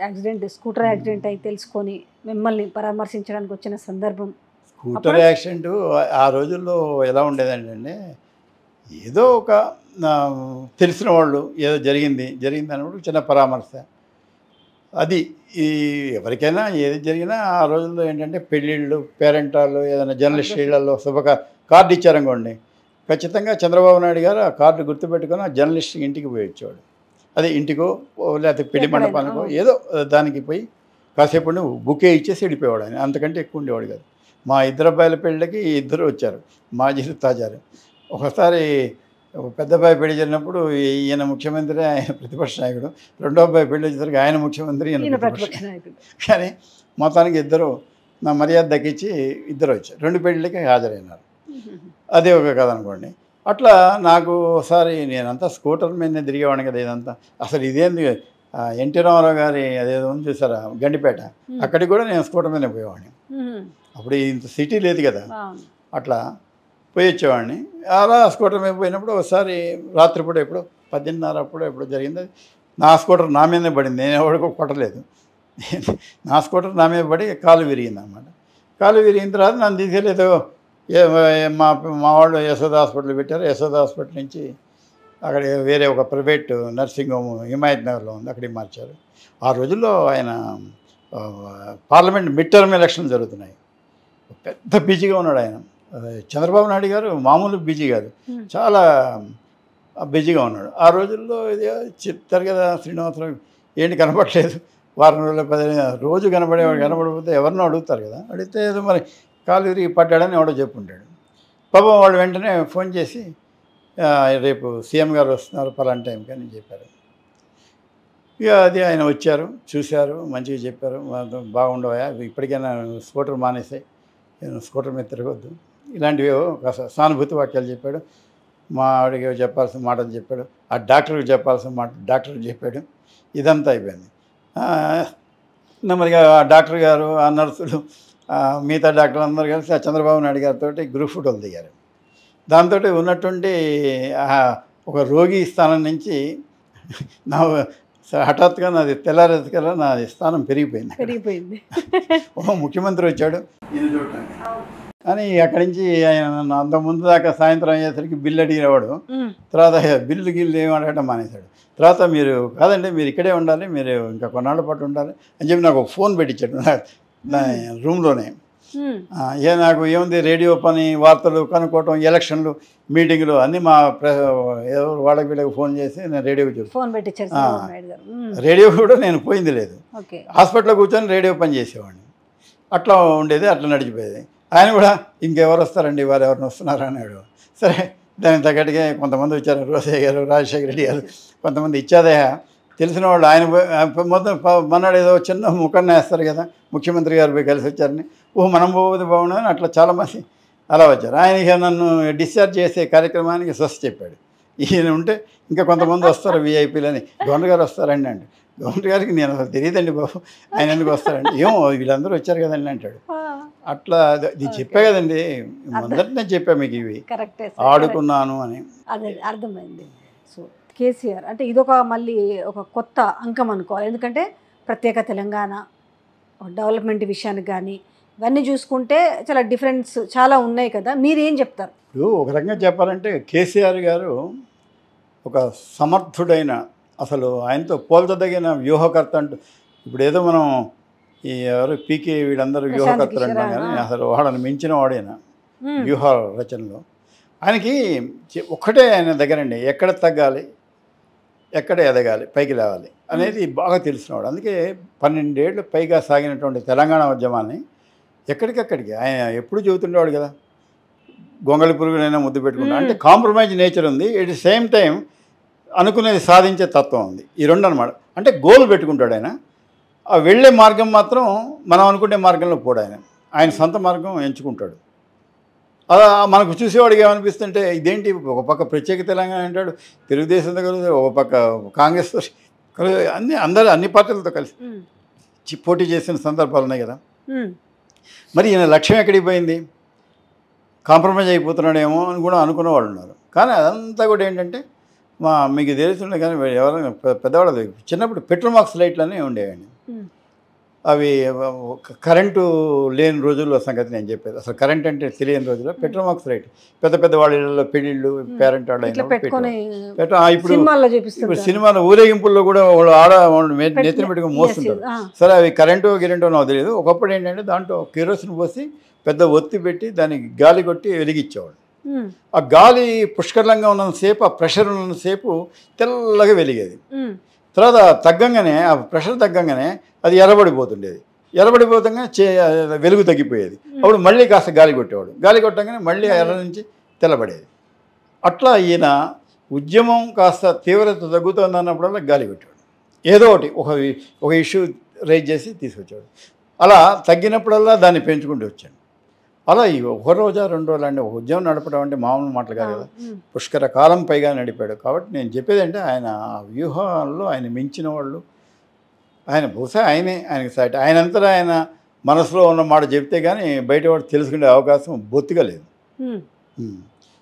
Accident scooter accident అయి తెలుసుకొని మిమ్మల్ని పరామర్శించడానికి వచ్చిన సందర్భం స్కూటర్ యాక్సిడెంట్ ఆ రోజుల్లో ఎలా ఉండేదంటే ఏదో ఒక ఆ, తెలిసిన వాళ్ళు ఏదో జరిగింది జరిగింది అన్నప్పుడు చిన్న పరామర్శ అది ఈ ఎవరికైనా ఏది జరిగినా ఆ రోజుల్లో ఏంటంటే పెళ్ళిళ్ళు పేరెంటాలు ఏదైనా జర్నలిస్ట్ ఇళ్లలో శుభక కార్డు ఇచ్చారనుకోండి ఖచ్చితంగా చంద్రబాబు నాయుడు గారు ఆ కార్డు గుర్తుపెట్టుకొని ఆ జర్నలిస్ట్ ఇంటికి పోయి వచ్చేవాడు అదే ఇంటికో ఓ లేకపోతే పెళ్లి ఎక్కడైనా, మండపానికో ఆ. ఏదో దానికి పోయి కాసేపు ఉండి బుకే ఇచ్చేసి వెళ్ళిపోయేవాడు ఆయన అంతకంటే ఎక్కువ ఉండేవాడు కాదు మా ఇద్దరు అబ్బాయిల పెళ్ళికి ఇద్దరు వచ్చారు మాజీలు తాజారు ఒకసారి ఒక పెద్ద అబ్బాయి పెళ్లి జరిగినప్పుడు ఈయన ముఖ్యమంత్రి ఆయన ప్రతిపక్ష నాయకుడు రెండో అబ్బాయి పెళ్లి వచ్చేసరికి ఆయన ముఖ్యమంత్రి ఈయన ఈయన ప్రతిపక్ష ప్రతిపక్ష నాయకుడు కానీ మొత్తానికి ఇద్దరు నా మర్యాద దక్కించి ఇద్దరు వచ్చారు రెండు పెళ్ళిళ్ళకి హాజరైనారు అదే ఒక కథ అనుకోండి అట్లా నాకు ఒకసారి నేనంతా స్కూటర్ మీదనే తిరిగేవాడిని కదా ఇదంతా అసలు ఇదేంది ఆ, ఎన్టీ రామారావు గారి అదేదో ఉంది చూసారా గండిపేట Hmm. అక్కడికి కూడా నేను స్కూటర్ మీదనే పోయేవాడిని మ్మ్. అప్పుడు ఇంత సిటీ లేదు కదా బాగుంది అట్లా పోయి వచ్చేవాడిని అలా స్కూటర్ మీద పోయినప్పుడు ఒకసారి రాత్రిపూట ఎప్పుడు పద్దెనిమిదిన్నర అప్పుడు ఎప్పుడు జరిగింది అది నా స్కూటర్ నా మీదనే పడింది నేను ఎవరికో కొట్టలేదు నా స్కూటర్ నా మీద పడి కాలు విరిగింది అనమాట కాలు విరిగిన తర్వాత నన్ను తీసుకెళ్ళేదో ఏ- ఏ- మా మా వాళ్ళు యశోద హాస్పిటల్ పెట్టారు యశోద హాస్పిటల్ నుంచి అక్కడ వేరే ఒక ప్రైవేట్ నర్సింగ్ హోమ్ హిమాయత్ నగర్లో ఉంది అక్కడికి మార్చారు ఆ రోజుల్లో ఆయన ఆ, పార్లమెంట్ మిడ్ టర్మ్ ఎలక్షన్లు జరుగుతున్నాయి పెద్ద బిజీగా ఉన్నాడు ఆయన ఆ, చంద్రబాబు నాయుడు గారు మామూలు బిజీ కాదు Hmm. చాలా బిజీగా ఉన్నాడు ఆ రోజుల్లో ఇది చెప్తారు కదా శ్రీనివాసరావు ఏంటి కనపడలేదు వారం రోజుల పది రోజు కనపడేవాడు కనపడకపోతే ఎవరినో అడుగుతారు కదా అడిగితే ఏదో మరి కాలు విరిగి పడ్డాడని ఎవడో చెప్పుంటాడు పాపం వాళ్ళు వెంటనే ఫోన్ చేసి "ఆ, రేపు సీఎం గారు వస్తున్నారు పలానా టైంకి అని చెప్పారు ఇక అది ఆయన వచ్చారు చూశారు మంచిగా చెప్పారు "మాతో బాగుండవా ఇప్పటికైనా స్కూటర్ మానేసాయి నేను స్కూటర్ మీద తిరగొద్దు ఇలాంటివి కాస్త సానుభూతి వాక్యాలు చెప్పాడు మా ఆవిడకి చెప్పాల్సిన మాటలు చెప్పాడు ఆ డాక్టర్కి చెప్పాల్సిన మాట డాక్టర్కి చెప్పాడు ఇదంతా అయిపోయింది ఆ, నెమ్మదిగా ఆ డాక్టర్ గారు ఆ నర్సులు ఆ, మిగతా డాక్టర్లు అందరూ కలిసి ఆ చంద్రబాబు నాయుడు గారితో గ్రూప్ ఫోటోలు దిగారు దాంతో ఉన్నటువంటి ఆ ఒక రోగి స్థానం నుంచి నా హఠాత్తుగా నాది తెల్లారేదికల్లా నాది స్థానం పెరిగిపోయింది పెరిగిపోయింది ఓ ముఖ్యమంత్రి వచ్చాడు ఇది చూడటానికి కానీ అక్కడి నుంచి ఆయన నన్ను అంత ముందు దాకా సాయంత్రం అయ్యేసరికి బిల్లు అడిగేవాడు మ్మ్. తర్వాత బిల్లు గిల్లు ఏమి అడగడం మానేశాడు తర్వాత మీరు కాదండి మీరు ఇక్కడే ఉండాలి మీరు ఇంకా కొన్నాళ్ళ పాటు ఉండాలి అని చెప్పి నాకు ఒక ఫోన్ పెట్టించాడు నా- నా రూమ్లోనే మ్మ్. ఆ, ఏ నాకు ఏముంది రేడియో పని వార్తలు కనుక్కోవటం ఎలక్షన్లు మీటింగ్లు అన్నీ మా ప్ర ఎవరు వాళ్ళకి వీళ్ళకి ఫోన్ చేసి నేను రేడియోకి చెప్తాను ఫోన్ పెట్టించారు ఆ. చంద్రబాబు నాయుడు గారు మ్మ్. రేడియో కూడా నేను పోయింది లేదు ఓకే హాస్పిటల్లో కూర్చొని రేడియో పని చేసేవాడిని అట్లా ఉండేది అట్లా నడిచిపోయేది ఆయన కూడా ఇంకెవరు వస్తారండి వారు ఎవరిని వస్తున్నారు అన్నాడు సరే దానికి తగ్గట్టుగా కొంతమంది వచ్చారు రోసయ్య గారు రాజశేఖర రెడ్డి గారు కొంతమంది ఇచ్చాదయ్య తెలిసిన వాళ్ళు ఆయన పోయి- ఆయన మొత్తం ప- మన్నాడు ఏదో చిన్న ముఖాన్ని వేస్తారు కదా ముఖ్యమంత్రి గారు పోయి కలిసి వచ్చారని ఓ మనం పోవద్దు బాగుండదని అట్లా చాలామంది అలా వచ్చారు ఆయన ఇక నన్ను డిశ్చార్జ్ చేసే కార్యక్రమానికి స్వస్థ చెప్పాడు ఈయన ఉంటే ఇంకా కొంతమంది వస్తారు విఐపీలని గవర్నర్ గారు వస్తారండి అండి గవర్నర్ గారికి నేను అసలు తెలియదండి బాబు ఆయన ఎందుకు వస్తారండి ఏమో వీళ్ళందరూ వచ్చారు కదండి అంటాడు ఆ, అట్లా అది- ఇది చెప్పా కదండి మొదటినే చెప్పా మీకు ఇవి కరెక్టే సార్. ఆడుకున్నాను అని అదే అర్థమైంది సో కేసీఆర్ అంటే ఇదొక మళ్ళీ ఒక కొత్త అంకం అనుకోవాలి ఎందుకంటే ప్రత్యేక తెలంగాణ డెవలప్మెంట్ విషయానికి కానీ ఇవన్నీ చూసుకుంటే చాలా డిఫరెన్స్ చాలా ఉన్నాయి కదా మీరేం చెప్తారు ఇప్పుడు ఒక రకంగా చెప్పాలంటే కేసీఆర్ గారు ఒక సమర్థుడైన అసలు ఆయనతో పోల్చదగిన వ్యూహకర్త అంటూ ఇప్పుడు ఏదో మనం ఈ ఎవరు పీకే వీళ్ళందరూ ప్రశాంత్ వ్యూహకర్తలు అంటాం కిషోర్, కానీ ఆ. అసలు వాళ్ళని మించిన వాడైనా మ్మ్. వ్యూహ రచనలో ఆయనకి చె- ఒక్కటే ఆయన దగ్గరండి ఎక్కడ తగ్గాలి ఎక్కడ ఎదగాలి పైకి లేవాలి అనేది బాగా తెలిసినవాడు అందుకే పన్నెండేళ్ళు పైగా సాగినటువంటి తెలంగాణ ఉద్యమాన్ని ఎక్కడికక్కడికి ఆయన ఎప్పుడు చెబుతుండేవాడు కదా గొంగళి పురుగునైనా ముద్దు పెట్టుకుంటా మ్మ్. అంటే కాంప్రమైజ్ నేచర్ ఉంది ఎట్ ది సేమ్ టైం అనుకునేది సాధించే తత్వం ఉంది ఈ రెండు అనమాట అంటే గోల్ పెట్టుకుంటాడు ఆయన ఆ వెళ్ళే మార్గం మాత్రం మనం అనుకునే మార్గంలో పోడు ఆయన ఆయన సొంత మార్గం ఎంచుకుంటాడు అలా మనకు చూసేవాడికి ఏమనిపిస్తుంటే ఇదేంటి ఒక పక్క ప్రత్యేక తెలంగాణ అంటాడు తెలుగుదేశం దగ్గర ఒక పక్క కాంగ్రెస్ కలిసి అన్ని అందరూ అన్ని పార్టీలతో కలిసి మ్మ్. చి- పోటీ చేసిన సందర్భాలు ఉన్నాయి కదా మ్మ్. మరి ఈయన లక్ష్యం ఎక్కడికి పోయింది కాంప్రమైజ్ అయిపోతున్నాడేమో అని కూడా అనుకున్న వాళ్ళు ఉన్నారు కానీ అదంతా కూడా ఏంటంటే మా మీకు తెలుస్తుండే కానీ ఎవరైనా పె- పెద్దవాళ్ళది చిన్నప్పుడు పెట్రోమాక్స్ లైట్లు అనేవి ఉండేవండి ఉమ్. అవి ఒక కరెంటు లేని రోజుల్లో సంగతి నేను చెప్పేది అసలు కరెంట్ అంటే తెలియని రోజుల్లో పెట్రోమాక్స్ రైట్ పెద్ద పెద్ద వాళ్ళ ఇళ్ళలో పెళ్ళిళ్ళు పేరెంట్ వాళ్ళు ఇట్లా అయినప్పుడు పెట్టుకొని పెట్టేవాళ్ళు. పెట్ట- ఆ, ఇప్పుడు సినిమాల్లో ఇప్పుడు చూపిస్తారు సినిమాలో ఊరేగింపుల్లో కూడా వాళ్ళు ఆడ వాళ్ళు మే- నెత్తిన పెట్టుకుని మోస్తుంటారు సరే అవి కరెంటు గిరెంటో నాకు తెలియదు ఒకప్పుడు ఏంటంటే దాంట్లో కిరోసిన్ పోసి పెద్ద ఒత్తి పెట్టి దానికి గాలి కొట్టి వెలిగించేవాడు ఆ గాలి పుష్కలంగా ఉన్నంతసేపు ఆ ప్రెషర్ ఉన్నంతసేపు తెల్లగా వెలిగేది తర్వాత తగ్గంగానే ఆ ప్రెషర్ తగ్గంగానే అది ఎర్రబడిపోతుండేది ఎర్రబడిపోతుండగా చే వెలుగు తగ్గిపోయేది అప్పుడు మళ్ళీ కాస్త గాలి కొట్టేవాడు గాలి కొట్టంగానే మళ్ళీ ఆ ఎర్ర నుంచి తెల్లబడేది అట్లా ఈయన ఉద్యమం కాస్త తీవ్రత తగ్గుతుంది అన్నప్పుడల్లా గాలి కొట్టేవాడు ఏదో ఒకటి ఒక ఒక ఇష్యూ రైజ్ చేసి తీసుకొచ్చాడు అలా తగ్గినప్పుడల్లా దాన్ని పెంచుకుంటూ వచ్చాడు అలా ఈ ఒక రోజా రెండు రోజులు అంటే ఒక ఉద్యమం నడపడం అంటే మామూలు మాటలు కాదు కదా పుష్కర కాలం పైగా నడిపాడు కాబట్టి నేను చెప్పేది అంటే ఆయన ఆ వ్యూహాల్లో ఆయన మించిన వాళ్ళు ఆయన బహుశా ఆయనే ఆయనకి సాటి ఆయనంతటా ఆయన మనసులో ఉన్న మాట చెప్తే కానీ బయట వాడు తెలుసుకునే అవకాశం బొత్తిగా లేదు ఉమ్.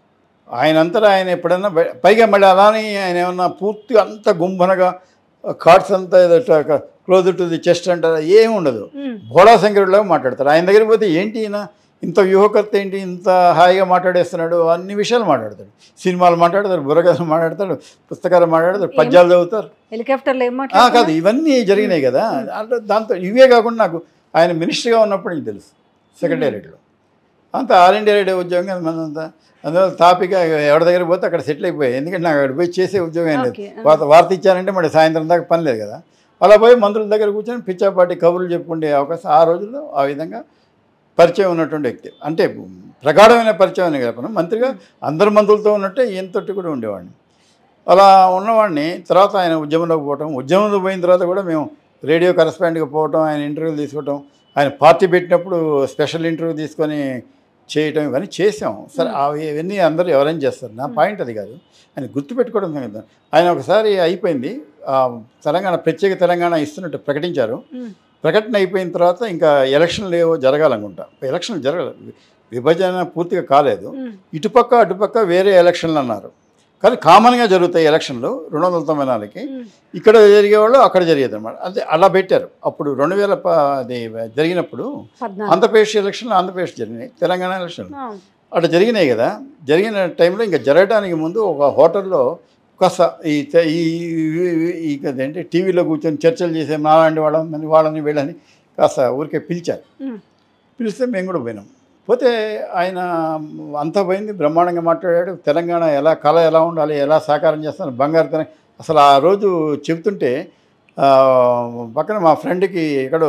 ఆయనంతటా ఆయన ఎప్పుడన్నా బయ- పైగా మళ్ళీ అలానే ఆయన ఏమన్నా పూర్తిగా అంత గుంభనగా కార్డ్స్ అంతా ఏదో క్లోజ్ టు ది చెస్ట్ అంటారు ఏమి ఉండదు భోళా శంకరుడిలాగా మాట్లాడతారు ఆయన దగ్గరికి పోతే ఏంటి ఈయన ఇంత వ్యూహకర్త ఏంటి ఇంత హాయిగా మాట్లాడేస్తున్నాడు అన్ని విషయాలు మాట్లాడతాడు సినిమాలు మాట్లాడతాడు బుర్రకథలు మాట్లాడతాడు పుస్తకాలు మాట్లాడతాడు పద్యాలు చదువుతారు హెలికాప్టర్లో ఏం ఆ, కాదు మాట్లాడుతున్నారు? ఇవన్నీ జరిగినాయి కదా అంటే దాంతో ఇవే కాకుండా నాకు ఆయన మినిస్టర్గా ఉన్నప్పుడు నాకు తెలుసు సెక్రటేరియట్లో అంత ఆల్ ఇండియా రేడియో ఉద్యోగం కదా మనంతా అందువల్ల తాపిక ఎవరి దగ్గర పోతే అక్కడ సెటిల్ అయిపోయాయి ఎందుకంటే నాకు అక్కడ పోయి చేసే ఉద్యోగం ఏం లేదు ఓకే, ఆ. వార్త వార్త ఇచ్చారంటే మరి సాయంత్రం దాకా పని లేదు కదా అలా పోయి మంత్రుల దగ్గర కూర్చొని పిచ్చాపాటి కబుర్లు చెప్పుకునే అవకాశం ఆ రోజుల్లో ఆ విధంగా పరిచయం ఉన్నటువంటి వ్యక్తి అంటే ప్రగాఢమైన పరిచయం అని కాకుండా మంత్రిగా అందరు మంత్రులతో ఉన్నట్టే ఈయనతోటి కూడా ఉండేవాడిని అలా ఉన్నవాడిని తర్వాత ఆయన ఉద్యమంలోకి పోవటం ఉద్యమంలో పోయిన తర్వాత కూడా మేము రేడియో కరెస్పాండెంట్గా పోవటం ఆయన ఇంటర్వ్యూలు తీసుకోవటం ఆయన పార్టీ పెట్టినప్పుడు స్పెషల్ ఇంటర్వ్యూ తీసుకొని చేయటం ఇవన్నీ చేసాం సరే అవి ఇవన్నీ అందరూ ఎవరైనా చేస్తారు నా పాయింట్ అది కాదు ఆయన గుర్తుపెట్టుకోవడం సంగతి ఆయన ఒకసారి అయిపోయింది ఆ, తెలంగాణ ప్రత్యేక తెలంగాణ ఇస్తున్నట్టు ప్రకటించారు ఉమ్. ప్రకటన అయిపోయిన తర్వాత ఇంకా ఎలక్షన్లు ఏవో జరగాలనుకుంటా ఎలక్షన్లు జరగలేదు విభజన పూర్తిగా కాలేదు ఉమ్. ఇటుపక్క అటుపక్క వేరే ఎలక్షన్లు అన్నారు కానీ కామన్గా జరుగుతాయి ఎలక్షన్లు రెండు వందల తొంభై నాలుగుకి ఉమ్. ఇక్కడ జరిగేవాళ్ళు అక్కడ జరిగేది అనమాట అదే అలా పెట్టారు అప్పుడు రెండు వేల ప- అది జరిగినప్పుడు పద్నాలుగు ఆంధ్రప్రదేశ్ ఎలక్షన్లు ఆంధ్రప్రదేశ్ జరిగినాయి తెలంగాణ ఎలక్షన్లు ఆ, అట్లా జరిగినాయి కదా జరిగిన టైంలో ఇంకా జరగడానికి ముందు ఒక హోటల్లో కాస్త ఈ తె- ఈ ఈ- ఈ ఏంటి టీవీలో కూర్చొని చర్చలు చేసే నాలాంటి వాళ్ళని వాళ్ళని వీళ్ళని కాస్త ఊరికే పిలిచారు ఉమ్. పిలిస్తే మేము కూడా పోయినాం పోతే ఆయన అంతా పోయింది బ్రహ్మాండంగా మాట్లాడాడు తెలంగాణ ఎలా కళ ఎలా ఉండాలి ఎలా సాకారం చేస్తాను బంగారు తెలంగాణ అసలు ఆ రోజు చెబుతుంటే ఆ, పక్కన మా ఫ్రెండ్కి ఎక్కడో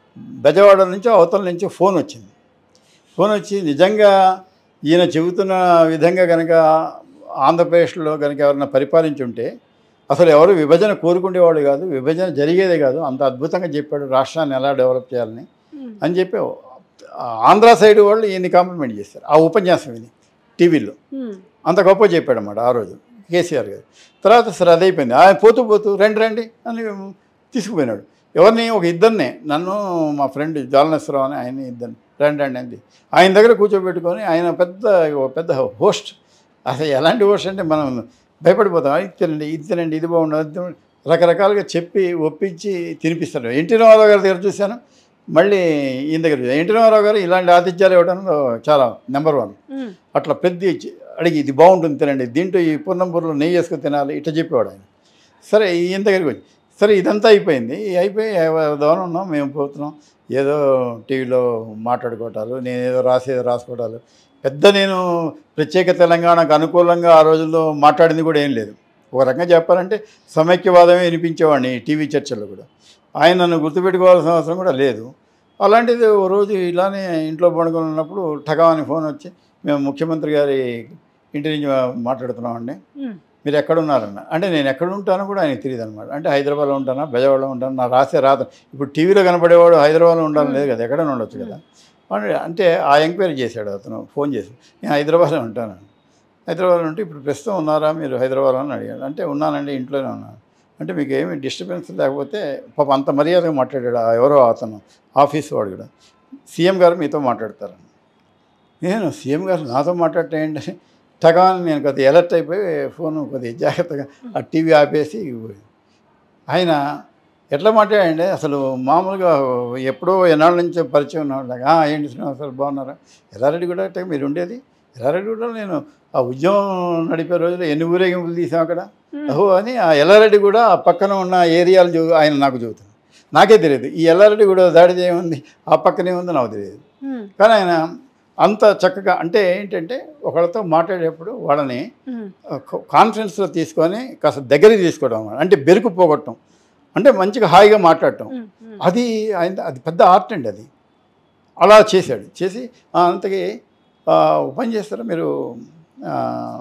బెజవాడ నుంచి అవతల నుంచి ఫోన్ వచ్చింది ఫోన్ వచ్చి నిజంగా ఈయన చెబుతున్న విధంగా కనుక ఆంధ్రప్రదేశ్లో కనుక ఎవరైనా పరిపాలించి ఉంటే అసలు ఎవరు విభజన కోరుకునేవాడు కాదు విభజన జరిగేదే కాదు అంత అద్భుతంగా చెప్పాడు రాష్ట్రాన్ని ఎలా డెవలప్ చేయాలని ఉమ్. అని చెప్పి ఆ ఆంధ్ర సైడ్ వాళ్ళు ఈయన్ని కాంప్లిమెంట్ చేస్తారు ఆ ఉపన్యాసం ఇది టీవీలో ఉమ్. అంత గొప్ప చెప్పాడు అన్నమాట ఆ రోజు కేసీఆర్ గారు తర్వాత సరే అది అయిపోయింది ఆయన పోతూ పోతూ రండి రండి అని తీసుకుపోయినాడు ఎవరిని ఒక ఇద్దరినే నన్ను మా ఫ్రెండ్ జాలనేశ్వరరావు అని ఆయన ఇద్దరిని రండి రండి అంది ఆయన దగ్గర కూర్చోబెట్టుకొని ఆయన పెద్ద ఒక పెద్ద హోస్ట్ అసలు ఎలాంటి హోస్ట్ అంటే మనం భయపడిపోతాం అది తినండి ఇది తినండి ఇది బాగుండదు అది తినండి. రకరకాలుగా చెప్పి ఒప్పించి తినిపిస్తాడు ఎన్టీ రామారావు గారి దగ్గర చూశాను మళ్ళీ ఈయన దగ్గర చూశాను ఎన్టీ రామారావు గారు ఇలాంటి ఆతిథ్యాలు ఇవ్వడంలో చాలా నెంబర్ వన్ ఉమ్. అట్లా పెద్ద ఇచ్చి అడిగి ఇది బాగుంటుంది తినండి దీంట్లో ఈ పూర్ణంపూర్లో నెయ్యి వేసుకొని తినాలి ఇట్లా చెప్పేవాడు ఆయన సరే ఈయన దగ్గరికి వచ్చి సరే ఇదంతా అయిపోయింది ఈ అయిపోయి దూరం ఉన్నాం మేము పోతున్నాం ఏదో టీవీలో మాట్లాడుకోవటాలు నేను ఏదో రాసేదో రాసుకోవటాలు పెద్ద నేను ప్రత్యేక తెలంగాణకు అనుకూలంగా ఆ రోజుల్లో మాట్లాడింది కూడా ఏం లేదు ఒక రకంగా చెప్పాలంటే సమైక్యవాదమే వినిపించేవాడిని ఈ టీవీ చర్చల్లో కూడా ఆయన నన్ను గుర్తుపెట్టుకోవాల్సిన అవసరం కూడా లేదు అలాంటిది ఓ రోజు ఇలానే ఇంట్లో పండుకొని ఉన్నప్పుడు ఠగాని ఫోన్ వచ్చి మేము ముఖ్యమంత్రి గారి ఇంటి నుంచి మాట్లాడుతున్నామండి ఉమ్. మీరు ఎక్కడ ఉన్నారన్న అంటే నేను ఎక్కడ ఉంటానో కూడా ఆయనకి తెలియదు అనమాట అంటే హైదరాబాద్లో ఉంటానా బెజవాడలో ఉంటాను నా రాసే రాత ఇప్పుడు టీవీలో కనపడేవాడు హైదరాబాద్లో ఉండాలని లేదు కదా ఎక్కడైనా ఉండొచ్చు కదా వాడు అంటే ఆ ఎంక్వైరీ చేశాడు అతను ఫోన్ చేసి నేను హైదరాబాద్లో ఉంటాను హైదరాబాద్లో ఉంటే ఇప్పుడు ప్రస్తుతం ఉన్నారా మీరు హైదరాబాద్లో అని అడిగాడు అంటే ఉన్నానండి ఇంట్లోనే ఉన్నాను అంటే మీకు ఏమి డిస్టర్బెన్స్ లేకపోతే పాప అంత మర్యాదగా మాట్లాడాడు ఆ ఎవరో అతను ఆఫీస్ వాడు కూడా సీఎం గారు మీతో మాట్లాడతారని నేను సీఎం గారు నాతో మాట్లాడటం ఏంటని టగాని నేను కొద్దిగా ఎలర్ట్ అయిపోయి ఫోన్ కొద్దిగా జాగ్రత్తగా ఆ టీవీ ఆపేసి ఆయన ఎట్లా మాట్లాడండి అసలు మామూలుగా ఎప్పుడో ఎన్నాళ్ళ నుంచి పరిచయం ఉన్నవాళ్ళగా "ఆ, ఏంటి శ్రీనివాస్ గారు బాగున్నారా ఎల్లారెడ్డి కూడా అంటే మీరు ఉండేది ఎల్లారెడ్డి కూడా నేను ఆ ఉద్యమం నడిపే రోజుల్లో ఎన్ని ఊరేగింపులు తీసాం అక్కడ ఓహో అని ఆ ఎల్లారెడ్డి కూడా ఆ పక్కన ఉన్న ఏరియాలు చూ ఆయన నాకు చెబుతాను నాకే తెలియదు ఈ ఎల్లారెడ్డి కూడా దాడి ఏముంది ఆ పక్కనే ఉంది నాకు తెలియదు ఉమ్, కానీ ఆయన అంత చక్కగా అంటే ఏంటంటే ఒకళ్ళతో మాట్లాడేటప్పుడు వాళ్ళని ఉమ్, కాన్ఫరెన్స్లో తీసుకొని కాస్త దగ్గరికి తీసుకోవడం అంటే బెరుకు పోగొట్టడం అంటే మంచిగా హాయిగా మాట్లాడటం ఉమ్, ఉమ్. అది ఆయన అది పెద్ద ఆర్ట్ అండి అది అలా చేశాడు చేసి "ఆ, అంతకి ఆ, ఒక పని చేస్తారా మీరు ఆ,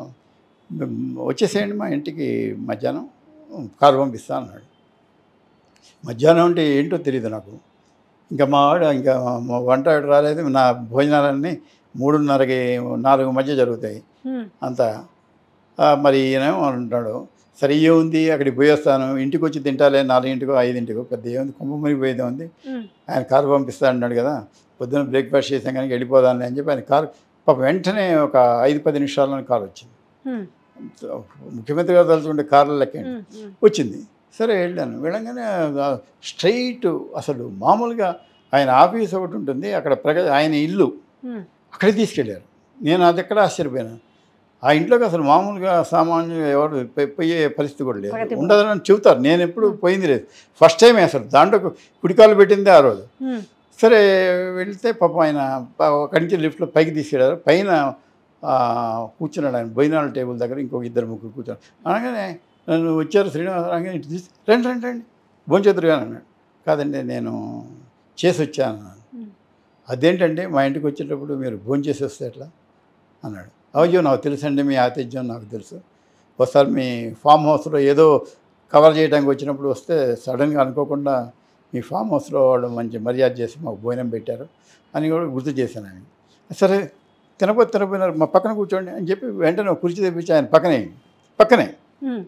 మ్, వచ్చేసేయండి మా ఇంటికి మధ్యాహ్నం కారు పంపిస్తా అన్నాడు మధ్యాహ్నం అంటే ఏంటో తెలియదు నాకు ఇంకా మా ఆవిడ ఇంకా మా వంట ఆవిడ రాలేదు నా భోజనాలన్నీ మూడున్నరకి నాలుగు మధ్య జరుగుతాయి ఉమ్, అంతా ఆ, మరి ఈయనేమో అంటాడు సరే ఏముంది అక్కడికి పోయేస్తాను ఇంటికి వచ్చి తింటాలే నాలుగింటికో ఐదింటికో పెద్ద ఏముంది కుంభమని పోయేదే ఉంది ఉమ్, ఆయన కారు పంపిస్తా అన్నాడు కదా పొద్దున్న బ్రేక్ఫాస్ట్ చేసాం కానీ వెళ్ళిపోదాన్ని అని చెప్పి ఆయన కారు పాప వెంటనే ఒక ఐదు పది నిమిషాల్లో కారు వచ్చింది ఉమ్, ముఖ్యమంత్రి గారు తలుచుకుంటే కార్లు లెక్కండి ఉమ్, ఉమ్. వచ్చింది సరే వెళ్ళాను వెళ్ళంగానే స్ట్రైట్ అసలు మామూలుగా ఆయన ఆఫీస్ ఒకటి ఉంటుంది అక్కడ ప్రగ ఆయన ఇల్లు ఉమ్, అక్కడికి తీసుకెళ్ళారు నేను అది ఎక్కడ ఆశ్చర్యపోయాను ఆ ఇంట్లోకి అసలు మామూలుగా సామాన్యులు ఎవరు పోయి- పోయే పరిస్థితి కూడా లేదు ప్రగతి ఉండదని చెబుతారు నేను ఎప్పుడు పోయింది లేదు ఫస్ట్ టైం అసలు దాంట్లో కుడికాలు పెట్టిందే ఆ రోజు ఉమ్, సరే వెళ్తే పాపం ఆయన ప- అక్కడి నుంచి లిఫ్ట్లో పైకి తీసుకెళ్ళారు పైన ఆ, కూర్చున్నాడు ఆయన భోజనాల టేబుల్ దగ్గర ఇంకొక ఇద్దరు ముగ్గురు కూర్చున్నారు అనగానే నన్ను వచ్చారు శ్రీనివాస అనగానే ఇటు తీసి రండి రండి రండి భోంచేతురు కానీ అన్నాడు కాదండి నేను చేసి వచ్చాను అన్నాను ఉమ్. అదేంటండి మా ఇంటికి వచ్చేటప్పుడు మీరు భోజనం చేసి వస్తే ఎట్లా అన్నాడు అయ్యో నాకు తెలుసండి మీ ఆతిథ్యం నాకు తెలుసు ఒకసారి మీ ఫామ్ హౌస్లో ఏదో కవర్ చేయడానికి వచ్చినప్పుడు వస్తే సడన్గా అనుకోకుండా మీ ఫామ్ హౌస్లో వాళ్ళు మంచి మర్యాద చేసి మాకు భోజనం పెట్టారు అని కూడా గుర్తు చేశాను ఆయన సరే తినపోతే తినపోయినారు మా పక్కన కూర్చోండి అని చెప్పి వెంటనే ఒక కుర్చీ తెప్పించి ఆయన పక్కనే పక్కనే ఉమ్,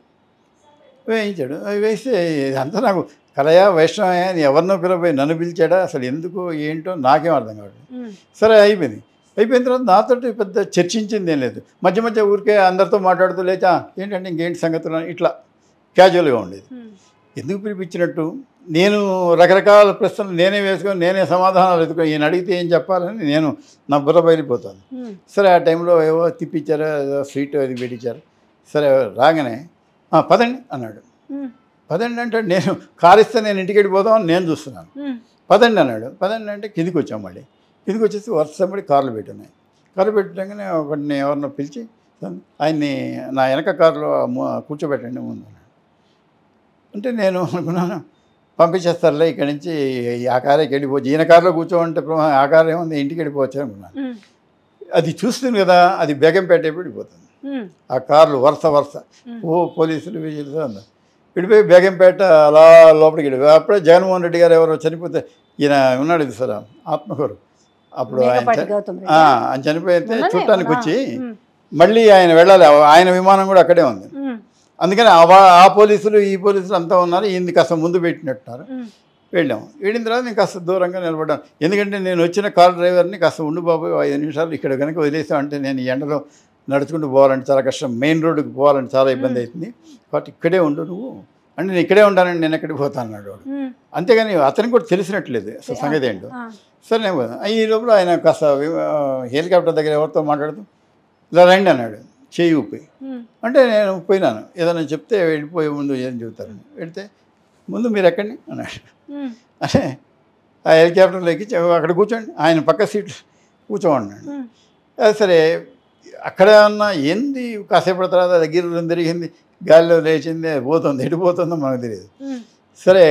వేయించాడు అవి వేస్తే అంతా నాకు కలయా వైష్ణవయా అని ఎవరినో పిలవపోయి నన్ను పిలిచాడా అసలు ఎందుకు ఏంటో నాకేం అర్థం కావట్లేదు ఉమ్, సరే అయిపోయింది అయిపోయిన తర్వాత నాతోటి పెద్ద చర్చించింది ఏం లేదు మధ్య మధ్య ఊరికే అందరితో మాట్లాడుతూ లేచా ఏంటంటే ఇంకేంటి సంగతులు అని ఇట్లా క్యాజువల్గా ఉండేది ఉమ్, ఎందుకు పిలిపించినట్టు నేను రకరకాల ప్రశ్నలు నేనే వేసుకొని నేనే సమాధానాలు ఎదుకొని ఈయన అడిగితే ఏం చెప్పాలని నేను నా బుర్ర బయలిపోతాను ఉమ్, సరే ఆ టైంలో ఏవో తిప్పించారు ఏదో స్వీట్ అది పెట్టించారు సరే రాగానే "ఆ, పదండి అన్నాడు ఉమ్, పదండి అంటే నేను కారు ఇస్తే నేను ఇంటికి వెళ్ళిపోదామని నేను చూస్తున్నాను ఉమ్, పదండి అన్నాడు పదండి అంటే కిందికి వచ్చాం మళ్ళీ కిందికి వచ్చేసి వర్షంపడి కార్లు పెట్టున్నాయి కార్లు పెట్టగానే ఒకటిని ఎవరినో పిలిచి ఆయన్ని నా వెనక కారులో ము- కూర్చోబెట్టండి ముందు అన్నాడు అంటే నేను అనుకున్నాను పంపించేస్తారులే ఇక్కడి నుంచి ఆ కారుకి వెళ్ళిపోవచ్చు ఈయన కారులో కూర్చోమంటే ప్రమా- ఆ కారు ఏముంది ఇంటికి వెళ్ళిపోవచ్చు అనుకున్నాను ఉమ్, అది చూస్తుంది కదా అది బేగంపేట వెళ్ళిపోతుంది ఉమ్, ఆ కార్లు వరుస వరుస ఉమ్. ఓ పోలీసులు విజిల్స్ అన్నారు విడిపోయి బేగంపేట అలా లోపలికి వెళ్ళిపోయి అప్పుడే జగన్మోహన్ రెడ్డి గారు ఎవరో చనిపోతే ఈయన ఉన్నాడు ఇది సార్ ఆత్మకూరు అప్పుడు ఆయన మేకపాటి చ- గౌతమ్ ఆ, రెడ్డి. ఆయన చనిపోతే మొన్ననే, చూడటానికి మొన్న. వచ్చి ఉమ్, మళ్ళీ ఆయన వెళ్ళాలి ఆయన విమానం కూడా అక్కడే ఉంది ఉమ్, అందుకని ఆ వా- ఆ పోలీసులు ఈ పోలీసులు అంతా ఉన్నారు ఈయన్ని కాస్త ముందు పెట్టినట్టున్నారు ఉమ్, వెళ్ళాము వెళ్ళిన తర్వాత నేను కాస్త దూరంగా నిలబడ్డాను ఎందుకంటే నేను వచ్చిన కార్ డ్రైవర్ని కాస్త ఉండు బాబు ఐదు నిమిషాలు ఇక్కడ కనుక వదిలేసామంటే నేను ఈ ఎండలో నడుచుకుంటూ పోవాలంటే చాలా కష్టం మెయిన్ రోడ్డుకి పోవాలంటే చాలా ఇబ్బంది అవుతుంది కాబట్టి ఇక్కడే ఉండు నువ్వు అంటే నేను ఇక్కడే ఉంటానండి నేను ఎక్కడికి పోతాను అన్నాడు వాడు ఉమ్, అంతేగాని అతనికి కూడా తెలిసినట్లేదు అసలు సంగతి ఏంటో ఆ, సరే నేను పోదాం. ఈ లోపల ఆయన కాస్త వి- ఆ, హెలికాప్టర్ దగ్గర ఎవరితో మాట్లాడుతూ ఇలా రండి అన్నాడు చేయి ఊపి ఉమ్, అంటే నేను పోయినాను ఏదైనా చెప్తే వెళ్ళిపోయే ముందు ఏం చెబుతారు వెళ్తే ముందు మీరు ఎక్కడిని అన్నాడు ఉమ్, అంటే ఆ హెలికాప్టర్లో ఎక్కించి అక్కడ కూర్చోండి ఆయన పక్క సీట్ కూర్చోమన్నాడు ఉమ్, అది సరే అక్కడ ఉన్న ఏంది కాసేపటి తర్వాత దగ్గర తిరిగింది గాలిలో లేచింది పోతుంది ఎటు పోతుందో మనకు తెలియదు ఉమ్, సరే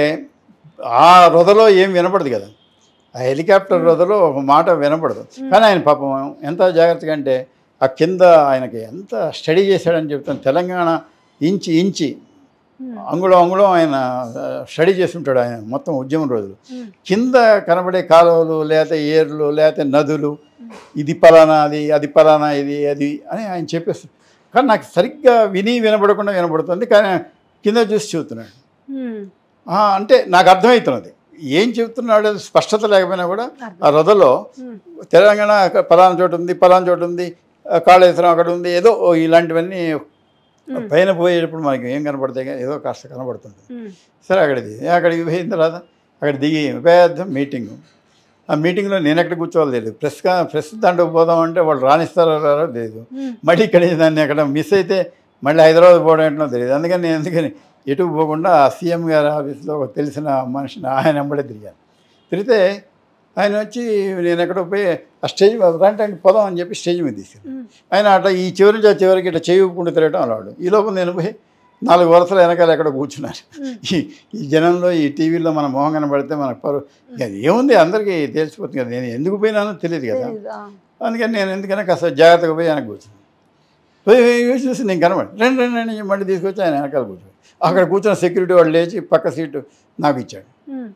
ఆ రొదలో ఏం వినపడదు కదా ఆ హెలికాప్టర్ రొదలో ఒక మాట వినపడదు కానీ ఆయన పాపం ఎంత జాగ్రత్తగా అంటే ఆ కింద ఆయనకి ఎంత స్టడీ చేశాడని చెప్తాను తెలంగాణ ఇంచి ఇంచి ఉమ్, అంగుళం అంగుళం ఆయన స్టడీ చేస్తుంటాడు ఆయన మొత్తం ఉద్యమం రోజులు ఉమ్, కింద కనబడే కాలువలు లేకపోతే ఏర్లు లేకపోతే నదులు ఇది పలానా అది అది పలానా ఇది అది అని ఆయన చెప్పేస్తాడు కానీ నాకు సరిగ్గా విని వినపడకుండా వినపడుతుంది కానీ కింద చూసి చెబుతున్నాడు ఉమ్, ఆ, అంటే నాకు అర్థమవుతున్నది ఏం చెబుతున్నాడు అది స్పష్టత లేకపోయినా కూడా అర్థం. ఆ రథలో ఉమ్, తెలంగాణ అక్కడ పలానా చోటు ఉంది పలానా చోటు ఉంది ఆ, కాళేశ్వరం అక్కడ ఉంది ఏదో ఓ ఇలాంటివన్నీ ఉమ్, పైన పోయేటప్పుడు మనకి ఏం కనపడతాయి కానీ ఏదో కాస్త కనబడుతుంది ఉమ్, సరే అక్కడిది అక్కడికి పోయిన తర్వాత అక్కడ దిగి పెద్ద మీటింగు ఆ మీటింగ్లో నేను ఎక్కడ కూర్చోవాలి తెలియదు ప్రెస్ కా ప్రెస్ దాంట్లో పోదామంటే వాళ్ళు రాణిస్తారో రారో తెలియదు ఉమ్, మళ్ళీ ఇక్కడ దాన్ని అక్కడ మిస్ అయితే మళ్ళీ హైదరాబాద్ పోవడం ఏంటో తెలియదు అందుకని నేను ఎందుకని ఎటు పోకుండా ఆ సీఎం గారి ఆఫీస్లో ఒక తెలిసిన మనిషిని ఆయన వెంబడే తిరిగాను తిరిగితే ఆయన వచ్చి నేను ఎక్కడో పోయి ఆ స్టేజ్ మీద రండి రండి పోదాం అని చెప్పి స్టేజ్ మీద తీసుకెళ్ళి ఉమ్, ఆయన అట్లా ఈ చివరి నుంచి ఆ చివరికి ఇట్లా చేయి ఊపుకుంటూ తిరగటం అలాడు ఈ లోపల నేను పోయి నాలుగు వరుసల వెనకాల ఎక్కడ కూర్చున్నాను ఉమ్. ఈ ఈ జనంలో ఈ టీవీలో మన మొహం కనబడితే మనకు పరు ఇక అది ఏముంది అందరికీ తెలిసిపోతుంది కదా నేను ఎందుకు పోయినానో తెలియదు కదా తెలీదు, ఆ. అందుకని నేను ఎందుకైనా కాస్త జాగ్రత్తగా పోయి వెనక కూర్చున్నాను పోయి పోయి చూసి నేను కనబడి రెండు రెండు రెండు మళ్ళీ తీసుకొచ్చి ఆయన వెనకాల కూర్చోడు అక్కడ కూర్చున్న సెక్యూరిటీ వాడు లేచి పక్క సీటు నాకు ఇచ్చాడు ఉమ్,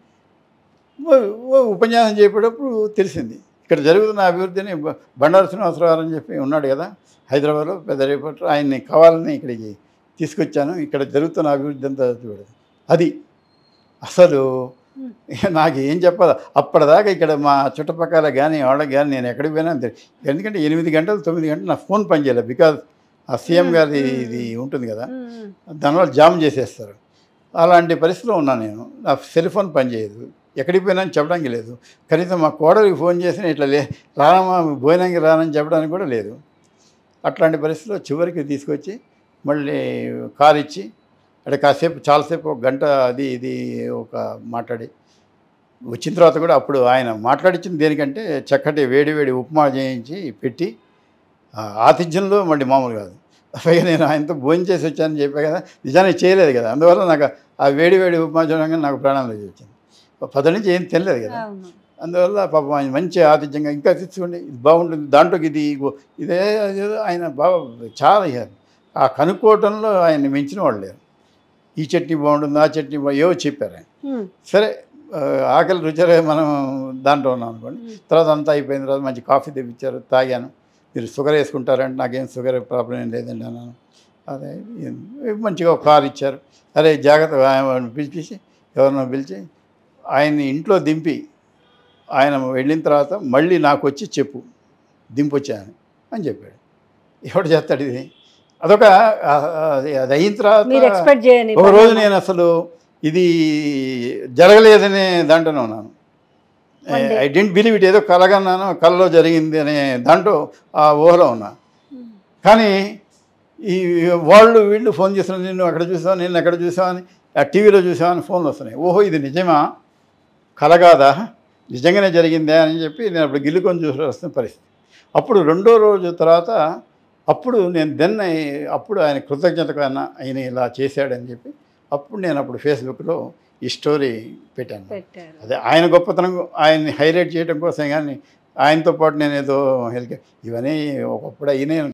ఓ- ఓ ఉపన్యాసం చెప్పేటప్పుడు తెలిసింది ఇక్కడ జరుగుతున్న అభివృద్ధిని బ- బండారు శ్రీనివాసరావు అని చెప్పి ఉన్నాడు కదా హైదరాబాద్లో పెద్ద రిపోర్టర్ ఆయన్ని కావాలని ఇక్కడికి తీసుకొచ్చాను ఇక్కడ జరుగుతున్న అభివృద్ధి అంతా చూడదు అది అసలు ఉమ్, నాకు ఏం చెప్పాలి అప్పటిదాకా ఇక్కడ మా చుట్టుపక్కల కానీ వాళ్ళకి కానీ నేను ఎక్కడికి పోయినా అంతే ఎందుకంటే ఎనిమిది గంటలు తొమ్మిది గంటలు నా ఫోన్ పనిచేయలేదు బికాజ్ ఆ సీఎం గారి ఇది ఉంటుంది కదా ఉమ్, దానివల్ల జామ్ చేసేస్తారు అలాంటి పరిస్థితిలో ఉన్నాను నేను నా సెల్ ఫోన్ పనిచేయదు ఎక్కడికి పోయినా అని చెప్పడానికి లేదు కనీసం మా కోడలికి ఫోన్ చేసిన ఇట్లా లే రానమ్మా భోజనానికి రానని చెప్పడానికి కూడా లేదు అట్లాంటి పరిస్థితిలో చివరికి తీసుకొచ్చి మళ్ళీ కార్ ఇచ్చి అంటే కాసేపు చాలాసేపు ఒక గంట అది ఇది ఒక మాట్లాడి వచ్చిన తర్వాత కూడా అప్పుడు ఆయన మాట్లాడించింది దేనికంటే చక్కటి వేడి వేడి ఉప్మా చేయించి పెట్టి ఆ ఆతిథ్యంలో మళ్ళీ మామూలు కాదు పైగా నేను ఆయనతో భోజనం చేసి వచ్చానని చెప్పా కదా నిజానికి చేయలేదు కదా అందువల్ల నాకు ఆ వేడి వేడి ఉప్మా చూడగానే నాకు ప్రాణాలు వచ్చింది పది నుంచి ఏం తినలేదు కదా అవును. అందువల్ల పాపం ఆయన మంచి ఆతిథ్యంగా ఇంకా తెచ్చుకోండి ఇది బాగుంటుంది దాంట్లోకి ఇది ఇగో ఇదే అదేదో ఆయన బాగా చాలా ఇక ఆ కనుక్కోవటంలో ఆయన మించిన వాళ్ళు లేరు ఈ చట్నీ బాగుంటుంది ఆ చట్నీ బాగు ఏవో చెప్పారు ఆయన ఉమ్, సరే ఆ, ఆకలి రుచరే మనం దాంట్లో ఉన్నాం అనుకోండి ఉమ్, తర్వాత అంతా అయిపోయిన తర్వాత మంచి కాఫీ తెప్పించారు తాగాను మీరు షుగర్ వేసుకుంటారంటే నాకేం షుగర్ ప్రాబ్లం ఏం లేదండి అన్నాను అదే ఏం- మంచిగా ఒక కారు ఇచ్చారు అరే జాగ్రత్త ఆయన పిలిచి ఎవరినో పిలిచి ఆయన్ని ఇంట్లో దింపి ఆయన వెళ్ళిన తర్వాత మళ్ళీ నాకు వచ్చి చెప్పు దింపొచ్చాను అని చెప్పాడు ఎవడు చేస్తాడు ఇది అదొక ఆ, అది అది అయిన మీరు తర్వాత ఎక్స్పెక్ట్ చేయని ఒక రోజు నేను అసలు ఇది జరగలేదనే దాంట్లోనే ఉన్నాను One day. I didn't believe it ఏదో కలగన్నాను కలలో జరిగింది అనే దాంట్లో ఆ ఊహలో ఉన్నా ఉమ్, కానీ ఈ వాళ్ళు వీళ్ళు ఫోన్ చేస్తున్నారు నిన్ను అక్కడ చూసావు నేను ఎక్కడ చూసావని ఆ టీవీలో చూసావని ఫోన్లు వస్తున్నాయి ఓహో ఇది నిజమా కలగాదా నిజంగానే జరిగిందే అని చెప్పి నేను అప్పుడు గిల్లుకొని చూసి వస్తున్న పరిస్థితి అప్పుడు రెండో రోజు తర్వాత అప్పుడు నేను దెన్ అప్పుడు ఆయన కృతజ్ఞతగా ఆయన ఇలా చేశాడని చెప్పి అప్పుడు నేను అప్పుడు ఫేస్బుక్లో ఈ స్టోరీ పెట్టాను పెట్టారు అదే ఆయన గొప్పతనం ఆయన్ని హైలైట్ చేయడం కోసం కానీ ఆయనతో పాటు నేను ఏదో హెల్ప్ ఇవన్నీ ఒకప్పుడు అయినాయి